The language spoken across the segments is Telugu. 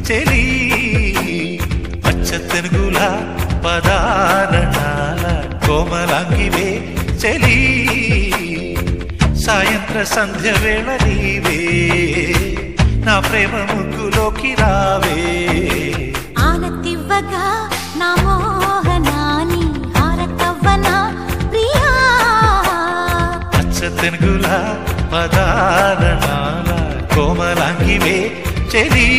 చెలి పచ్చ తెనుగుల పదారణాల కోమలాంగివే చెలి సాయంత్ర సంధ్య వేళ నీవే నా ప్రేమ ముగ్గులోకి రావే ఆనతివ్వగా నా మోహనాని హారతవ్వన ప్రియా పచ్చ తెనుగుల పదారణాల కోమలాంగివే చెలి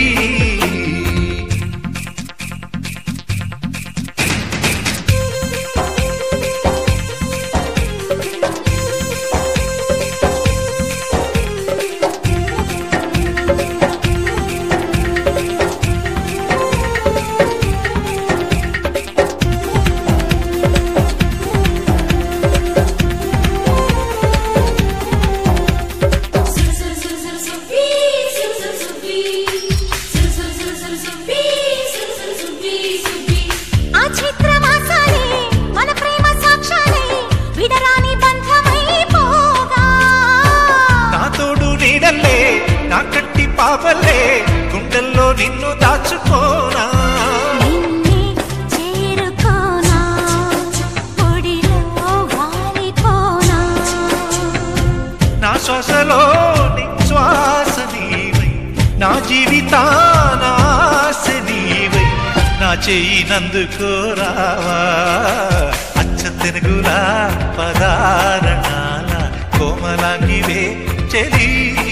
ఆ చైత్రమాసాలే మన ప్రేమ సాక్ష్యాలే విడరాని బంధమై పోగా నా తోడు నీడల్లే నా కట్టి పాపల్లే గుండెల్లో నిన్ను దాచుకోనా నిన్నే చేరుకోనా పొడిలో వాలిపోనా నా శ్వాసలో నీ శ్వాస నీవై నా జీవితాన ఆశ నీవై నా చెయ్యి నందుకోరావా అచ్చ తెనుగులా పదారణాల కోమలాంగివే చెలి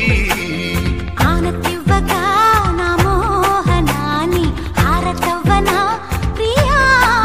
ఆనతివ్వగా నా మోహనాని హారతవ్వన ప్రియా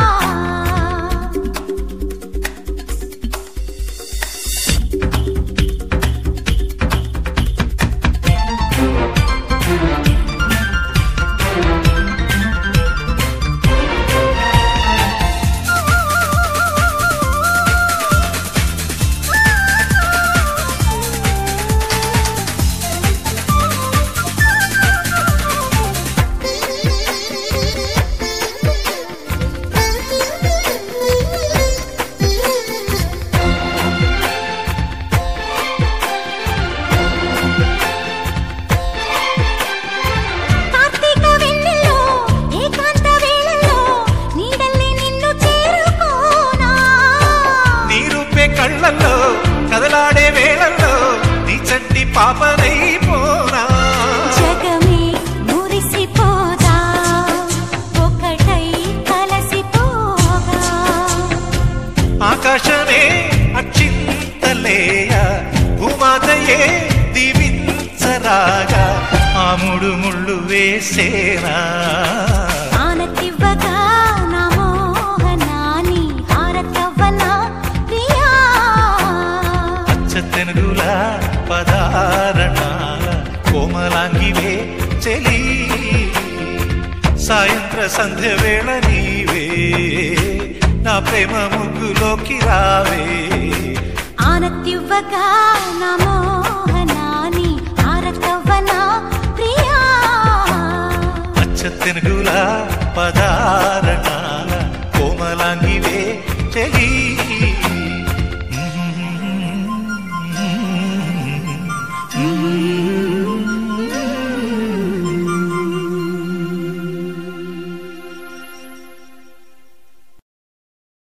కార్తీక వెన్నెల్లో ఏకాంత వేళల్లో నీడల్లే నిన్ను చేరుకోనా నీ రూపే కళ్ళల్లో కదలాడే వేళల్లో నీ చంటి పాపనైపోనా జగమే మురిసిపోదా ఒకటై కలసిపోగా ఆకాశమే అక్షింతలేయ భూమాతయే దీవించరాగా ఆముడు ముళ్ళు వేసేనా ఆనతివ్వగా నా మోహనాని హారతవ్వన ప్రియా పచ్చ తెనుగుల పదారణాల కోమలాంగివే చెలి సాయంత్ర సంధ్య వేళ నీవే నా ప్రేమ ముగ్గులోకి రావే ఆనతివ్వగా నా మోహనాని హారతవ్వన ప్రియా పచ్చ తెనుగుల పదార